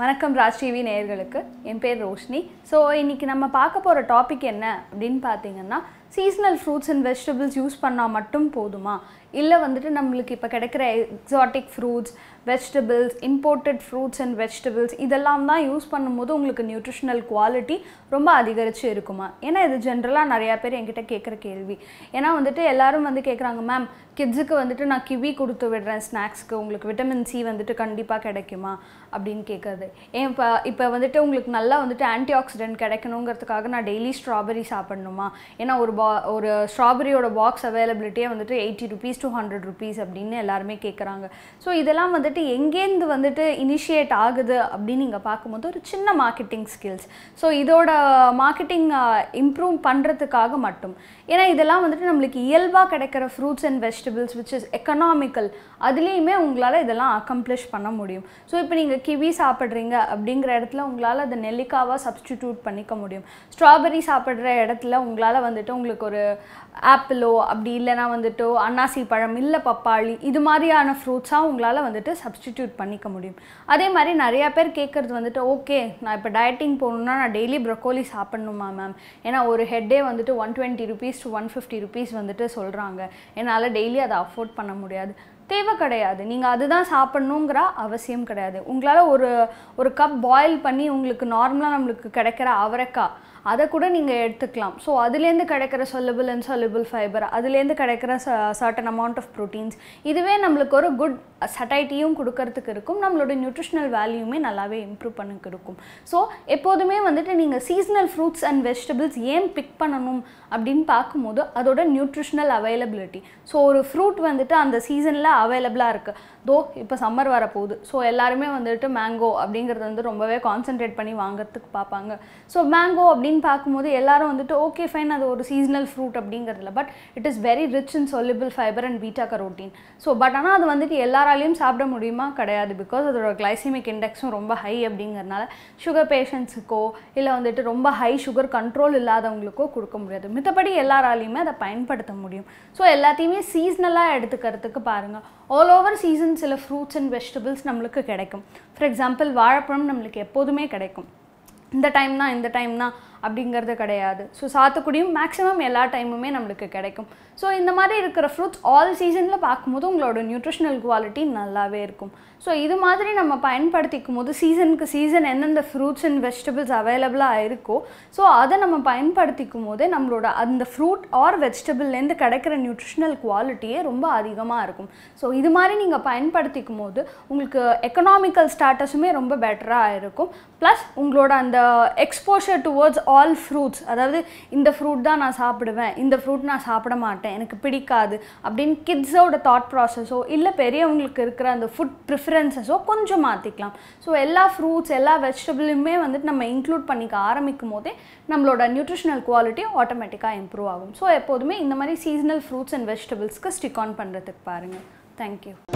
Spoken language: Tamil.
வணக்கம் ராஜ் டிவி நேயர்களுக்கு என் பேர் ரோஷினி ஸோ இன்னைக்கு நம்ம பார்க்க போகிற டாபிக் என்ன அப்படின்னு பார்த்தீங்கன்னா seasonal fruits and vegetables use பண்ணால் மட்டும் போதுமா இல்லை வந்துட்டு நம்மளுக்கு இப்போ கிடைக்கிற exotic fruits vegetables imported fruits and vegetables இதெல்லாம் தான் யூஸ் பண்ணும்போது உங்களுக்கு நியூட்ரிஷனல் குவாலிட்டி ரொம்ப அதிகரித்து இருக்குமா ஏன்னா இது ஜென்ரலாக நிறையா பேர் என்கிட்ட கேட்குற கேள்வி ஏன்னா வந்துட்டு எல்லாரும் வந்து கேட்குறாங்க மேம் கிட்ஸுக்கு வந்துட்டு நான் கிவி கொடுத்து விடுறேன் ஸ்நாக்ஸ்க்கு உங்களுக்கு விட்டமின் சி வந்துட்டு கண்டிப்பாக கிடைக்குமா அப்படின்னு கேட்குறது ஏன் இப்போ இப்போ வந்துட்டு உங்களுக்கு நல்லா வந்துட்டு ஆன்டி ஆக்சிடென்ட் கிடைக்கணுங்கிறதுக்காக நான் டெய்லி ஸ்ட்ராபெரி சாப்பிடணுமா ஏன்னா ஒரு பா ஒரு ஸ்ட்ராபெரியோட பாக்ஸ் அவைலபிலிட்டியே வந்துட்டு eighty rupees to hundred rupees அப்படின்னு எல்லாருமே கேட்குறாங்க ஸோ இதெல்லாம் வந்துட்டு எங்கேருந்து வந்துட்டு இனிஷியேட் ஆகுது அப்படின்னு நீங்கள் பார்க்கும்போது ஒரு சின்ன மார்க்கெட்டிங் ஸ்கில்ஸ் ஸோ இதோட மார்க்கெட்டிங் இம்ப்ரூவ் பண்ணுறதுக்காக மட்டும் ஏன்னா இதெல்லாம் வந்துட்டு நம்மளுக்கு இயல்பாக கிடைக்கிற fruits and vegetables which is economical அதுலேயுமே உங்களால் இதெல்லாம் அக்கம்ப்ளிஷ் பண்ண முடியும் ஸோ இப்போ நீங்கள் கிவி சாப்பிட்றீங்க அப்படிங்கிற இடத்துல உங்களால் அதை நெல்லிக்காவாக சப்ஸ்டிடியூட் பண்ணிக்க முடியும் ஸ்ட்ராபெரி சாப்பிட்ற இடத்துல உங்களால் வந்துட்டு உங்களுக்கு ஒரு ஆப்பிளோ அப்படி இல்லைன்னா வந்துட்டு அன்னாசி பழம் இல்லை பப்பாளி இது மாதிரியான ஃப்ரூட்ஸாக உங்களால் வந்துட்டு சப்ஸ்டிடியூட் பண்ணிக்க முடியும் அதே மாதிரி நிறையா பேர் கேட்குறது வந்துட்டு ஓகே நான் இப்போ டயட்டிங் போகணுன்னா நான் டெய்லி ப்ரொக்கோலி சாப்பிட்ணுமா மேம் ஏன்னா ஒரு ஹெட்டே வந்துட்டு one twenty rupees to one fifty rupees வந்துட்டு சொல்கிறாங்க என்னால் டெய்லி அதை அஃபோர்ட் பண்ண முடியாது தேவை கிடையாது நீங்கள் அதுதான் சாப்பிட்ணுங்கிற அவசியம் கிடையாது உங்களால் ஒரு ஒரு கப் பாயில் பண்ணி உங்களுக்கு நார்மலாக நம்மளுக்கு கிடைக்கிற அவரைக்காய் அதை கூட நீங்கள் எடுத்துக்கலாம் ஸோ அதுலேருந்து கிடைக்கிற சொல்லுபிள் அண்ட் சொல்லுபிள் ஃபைபர் அதுலேருந்து கிடைக்கிற சர்டன் அமௌண்ட் ஆஃப் ப்ரோட்டீன்ஸ் இதுவே நம்மளுக்கு ஒரு குட் சட்டைட்டியும் கொடுக்கறதுக்கு இருக்கும் நம்மளோட நியூட்ரிஷனல் வேல்யூமே நல்லாவே இம்ப்ரூவ் பண்ணிக்கு இருக்கும் ஸோ எப்போதுமே வந்துட்டு நீங்கள் சீசனல் ஃப்ரூட்ஸ் அண்ட் வெஜிடபிள்ஸ் ஏன் பிக் பண்ணணும் அப்படின்னு பார்க்கும்போது அதோட நியூட்ரிஷனல் அவைலபிலிட்டி ஸோ ஒரு ஃப்ரூட் வந்துட்டு அந்த சீசனில் அவைலபிளாக இருக்குது தோ இப்போ சம்மர் வரப்போகுது ஸோ எல்லாருமே வந்துட்டு மேங்கோ அப்படிங்கிறது வந்து ரொம்பவே கான்சென்ட்ரேட் பண்ணி வாங்குறதுக்கு பார்ப்பாங்க ஸோ மேங்கோ அப்படின்னு பார்க்கும்போது எல்லாரும் வந்துட்டு ஓகே ஃபைன் அது ஒரு சீசனல் ஃப்ரூட் அப்படிங்கிறதுல but it is very rich in soluble fibre and beta carotene so but ஆனால் அது வந்துட்டு எல்லாராலையும் சாப்பிட முடியுமா கிடையாது பிகாஸ் அதோட கிளைசிமிக் இண்டெக்ஸும் ரொம்ப ஹை அப்படிங்கிறதுனால சுகர் பேஷண்ட்ஸுக்கோ இல்லை வந்துட்டு ரொம்ப ஹை சுகர் கண்ட்ரோல் இல்லாதவங்களுக்கோ கொடுக்க முடியாது மித்தபடி எல்லாராலையுமே அதை பயன்படுத்த முடியும் ஸோ எல்லாத்தையுமே சீஸ்னலாக எடுத்துக்கிறதுக்கு பாருங்கள் ஆல் ஓவர் சீசன் சில ஃப்ரூட்ஸ் அண்ட் வெஜிடபிள்ஸ் நம்மளுக்கு கிடைக்கும் ஃபார் எக்ஸாம்பிள் வாழைப்பழம் நம்மளுக்கு எப்போதுமே கிடைக்கும் இந்த டைம் தான் இந்த டைம் தான் அப்படிங்கிறது கிடையாது ஸோ சாத்துக்குடியும் மேக்ஸிமம் எல்லா டைமுமே நம்மளுக்கு கிடைக்கும் ஸோ இந்த மாதிரி இருக்கிற ஃப்ரூட்ஸ் ஆல் சீசனில் பார்க்கும்போது உங்களோட நியூட்ரிஷனல் குவாலிட்டி நல்லாவே இருக்கும் ஸோ இது மாதிரி நம்ம பயன்படுத்திக்கும் போது சீசனுக்கு சீசன் எந்தெந்த ஃப்ரூட்ஸ் அண்ட் வெஜிடபிள்ஸ் அவைலபிளாக இருக்கோ ஸோ அதை நம்ம பயன்படுத்திக்கும் போதே நம்மளோட அந்த ஃப்ரூட் ஆர் வெஜிடபிள்லேருந்து கிடைக்கிற நியூட்ரிஷனல் குவாலிட்டியே ரொம்ப அதிகமாக இருக்கும் ஸோ இது மாதிரி நீங்கள் பயன்படுத்திக்கும் போது உங்களுக்கு எக்கனாமிக்கல் ஸ்டாட்டஸுமே ரொம்ப பெட்டராக இருக்கும் ப்ளஸ் உங்களோட அந்த எக்ஸ்போஷர் டுவோர்ட்ஸ் ஆல் ஃப்ரூட்ஸ் அதாவது இந்த ஃப்ரூட் தான் நான் சாப்பிடுவேன் இந்த ஃப்ரூட் நான் சாப்பிட மாட்டேன் எனக்கு பிடிக்காது அப்படின்னு கிட்ஸோட தாட் ப்ராசஸோ இல்லை பெரியவங்களுக்கு இருக்கிற அந்த ஃபுட் ப்ரிஃபரன்சஸோ கொஞ்சம் மாற்றிக்கலாம் ஸோ எல்லா ஃப்ரூட்ஸ் எல்லா வெஜிடபிளுமே வந்துட்டு நம்ம இன்க்ளூட் பண்ணிக்க ஆரம்பிக்கும் போதே நம்மளோட நியூட்ரிஷனல் குவாலிட்டி ஆட்டோமேட்டிக்காக இம்ப்ரூவ் ஆகும் ஸோ எப்போதுமே இந்த மாதிரி சீசனல் ஃப்ரூட்ஸ் அண்ட் வெஜிடபிள்ஸ்க்கு ஸ்டிக் ஆன் பண்ணுறதுக்கு பாருங்கள் தேங்க்யூ